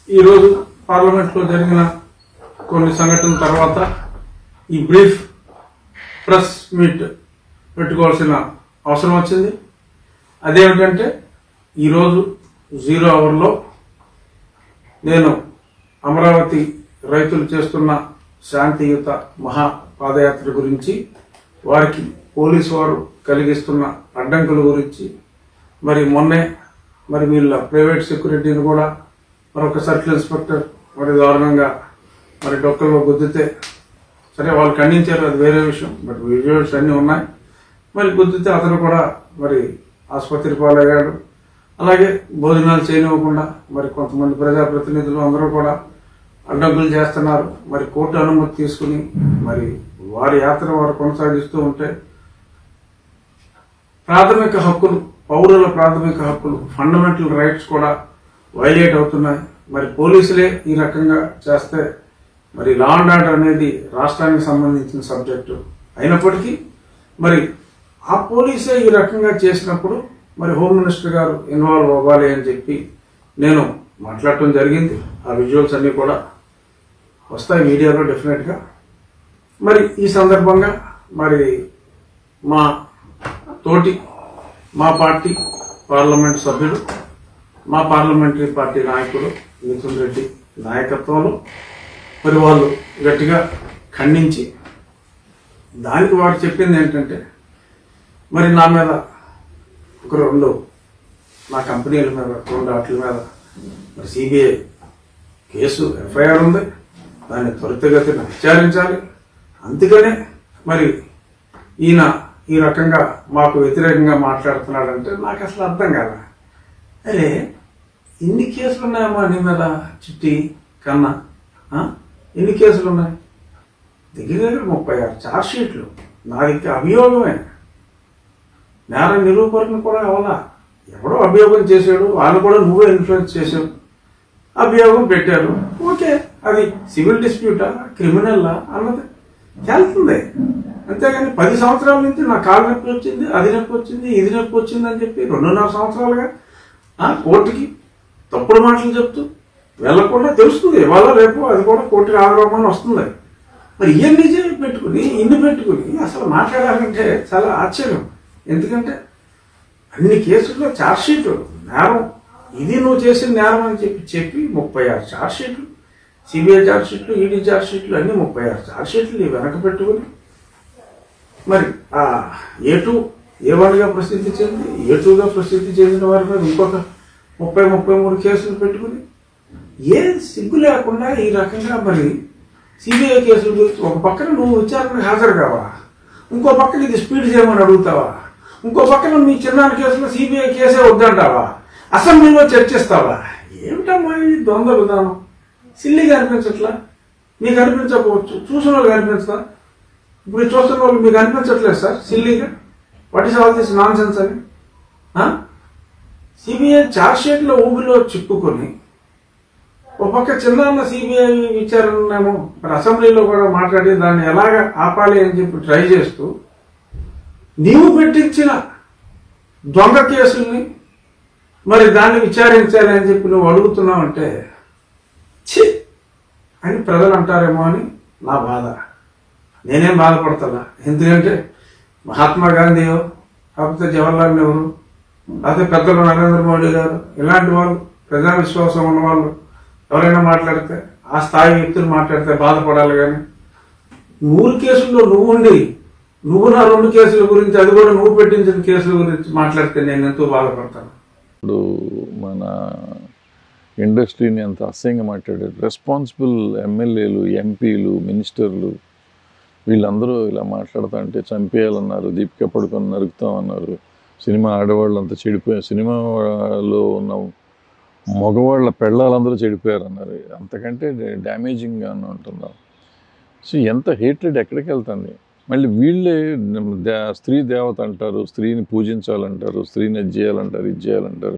ఈరోజు పార్లమెంట్లో జరిగిన కొన్ని సంఘటనల తర్వాత ఈ బ్రీఫ్ ప్రెస్ మీట్ పెట్టుకోవాల్సిన అవసరం వచ్చింది అదేమిటంటే ఈరోజు జీరో అవర్లో నేను అమరావతి రైతులు చేస్తున్న శాంతియుత మహా పాదయాత్ర గురించి వారికి పోలీసు వారు కలిగిస్తున్న అడ్డంకుల గురించి మరి మొన్నే మరి వీళ్ళ ప్రైవేట్ సెక్యూరిటీని కూడా మరొక సర్కిల్ ఇన్స్పెక్టర్ మరి దారుణంగా మరి డొక్కల్లో గుద్దితే సరే వాళ్ళు ఖండించారు అది వేరే విషయం బట్ విజువల్స్ అన్నీ ఉన్నాయి మరి గుద్దితే అతను కూడా మరి ఆసుపత్రి పాలయ్యాడు అలాగే భోజనాలు చేయనివ్వకుండా మరి కొంతమంది ప్రజాప్రతినిధులు అందరూ కూడా అడ్డంకులు చేస్తున్నారు మరి కోర్టు అనుమతి తీసుకుని మరి వారి యాత్ర వారు కొనసాగిస్తూ ఉంటే ప్రాథమిక హక్కులు పౌరుల ప్రాథమిక హక్కులు ఫండమెంటల్ రైట్స్ కూడా వైలేట్ అవుతున్నాయి మరి పోలీసులే ఈ రకంగా చేస్తే మరి లా అండ్ ఆర్డర్ అనేది రాష్ట్రానికి సంబంధించిన సబ్జెక్టు అయినప్పటికీ మరి ఆ పోలీసే ఈ రకంగా చేసినప్పుడు మరి హోమ్ మినిస్టర్ గారు ఇన్వాల్వ్ అవ్వాలి అని చెప్పి నేను మాట్లాడటం జరిగింది ఆ విజువల్స్ అన్ని కూడా వస్తాయి మీడియాలో డెఫినెట్గా మరి ఈ సందర్భంగా మరి మా తోటి మా పార్టీ పార్లమెంట్ సభ్యుడు మా పార్లమెంటరీ పార్టీ నాయకుడు మిథున్ రెడ్డి నాయకత్వంలో మరి వాళ్ళు గట్టిగా ఖండించి దానికి వారు చెప్పింది ఏంటంటే మరి నా మీద ఒక రెండు నా కంపెనీల మీద రెండు వాటి మీద మరి సిబిఐ కేసు ఎఫ్ఐఆర్ ఉంది దాన్ని త్వరితగతిన విచారించాలి అందుకనే మరి ఈయన ఈ రకంగా మాకు వ్యతిరేకంగా మాట్లాడుతున్నాడంటే నాకు అసలు అర్థం కాదా అరే ఎన్ని కేసులు ఉన్నాయమ్మా నీ మీద చిట్టి కన్నా ఆ? ఎన్ని కేసులు ఉన్నాయి దగ్గర దగ్గర ముప్పై ఆరు ఛార్జ్ షీట్లు నాది ఇంకా అభియోగమే నేర నిరూపణ కూడా అవలా ఎవడో అభియోగం చేశాడు వాళ్ళు కూడా నువ్వే ఇన్ఫ్లుయెన్స్ చేసావు అభియోగం పెట్టారు ఓకే అది సివిల్ డిస్ప్యూటా క్రిమినల్లా అన్నది వెళ్తుంది అంతేగాని పది సంవత్సరాల నుంచి నా కాలు నొప్పి వచ్చింది అది నొప్పి వచ్చింది ఇది నొప్పి వచ్చింది అని చెప్పి రెండున్నర సంవత్సరాలుగా ఆ, కోర్టుకి తప్పుడు మాటలు చెప్తూ వెళ్లకుండా తెలుస్తుంది ఇవాళ రేపు అది కూడా కోర్టుకి ఆగ్రహమని వస్తుంది మరి ఇవన్నీ చేసి పెట్టుకుని ఇన్ని పెట్టుకుని అసలు మాట్లాడాలంటే చాలా ఆశ్చర్యం ఎందుకంటే అన్ని కేసుల్లో ఛార్జ్ షీట్లు నేరం ఇది నువ్వు చేసిన నేరం అని చెప్పి చెప్పి ముప్పై ఆరు ఛార్జ్ షీట్లు సిబిఐ ఛార్జ్ షీట్లు ఈడీ ఛార్జ్ షీట్లు అన్ని ముప్పై ఆరు ఛార్జ్ షీట్లు నీ వెనక పెట్టుకుని మరి ఆ ఏ టూ ఏ వాడిగా ప్రసిద్ధి చెంది ఏ టూగా ప్రసిద్ధి చెందిన వారి మీద ఇంకొక ముప్పై ముప్పై మూడు కేసులు పెట్టుకుని ఏ సిగ్గు లేకుండా ఈ రకంగా మరి సిబిఐ కేసుల గురించి ఒక పక్కన నువ్వు విచారణకు హాజరు కావా ఇంకో పక్కన ఇది స్పీడ్ చేయమని అడుగుతావా ఇంకో పక్కన మీ చిన్నాన్న కేసులో సిబిఐ కేసే వద్దంటావా అసెంబ్లీలో చర్చిస్తావా ఏమిటమ్మా ఈ ద్వంద్వ విధానం సిల్లిగా అనిపించట్లా మీకు అనిపించకపోవచ్చు చూసిన వాళ్ళు అనిపించదా ఇప్పుడు ఇది చూస్తున్న వాళ్ళు మీకు అనిపించట్లేదు సార్ సిల్లీగా what is all this nonsense అని సిబిఐ ఛార్జ్ షీట్లో ఊబిలో చిక్కుకొని ఒక పక్క చిన్న సిబిఐ విచారణేమో మరి అసెంబ్లీలో కూడా మాట్లాడి దాన్ని ఎలాగ ఆపాలి అని చెప్పి ట్రై చేస్తూ నీవు పెట్టించిన దొంగ కేసుల్ని మరి దాన్ని విచారించాలి అని చెప్పి నువ్వు అడుగుతున్నావు అంటే ఛీ అని ప్రజలు అంటారేమో అని నా బాధ నేనేం బాధపడతా ఎందుకంటే మహాత్మా గాంధీయో కాకపోతే జవహర్లాల్ నెహ్రూ లేకపోతే పెద్దలు నరేంద్ర మోడీ గారు ఇలాంటి వాళ్ళు ప్రజా విశ్వాసం ఉన్న వాళ్ళు ఎవరైనా మాట్లాడితే ఆ స్థాయి వ్యక్తులు మాట్లాడితే బాధపడాలి కానీ నూరు కేసుల్లో నువ్వు ఉండి నువ్వు నా రెండు కేసుల గురించి అది కూడా నువ్వు పెట్టించిన కేసుల గురించి మాట్లాడితే నేను ఎంతో బాధపడతాను ఇప్పుడు మన ఇండస్ట్రీని అంత అసహ్యంగా మాట్లాడారు రెస్పాన్సిబుల్ ఎమ్మెల్యేలు ఎంపీలు మినిస్టర్లు వీళ్ళందరూ ఇలా మాట్లాడుతా అంటే చంపేయాలన్నారు దీపిక పడుకొని నరుకుతామన్నారు సినిమా ఆడవాళ్ళు అంతా చెడిపోయారు సినిమాలో ఉన్న మగవాళ్ళ పెళ్ళాలందరూ చెడిపోయారు అన్నారు అంతకంటే డ్యామేజింగ్గా ఉంటున్నాం సో ఎంత హేట్రెడ్ ఎక్కడికి వెళ్తుంది మళ్ళీ వీళ్ళే దే- స్త్రీ దేవత అంటారు స్త్రీని పూజించాలంటారు స్త్రీని అది చేయాలంటారు ఇది చేయాలంటారు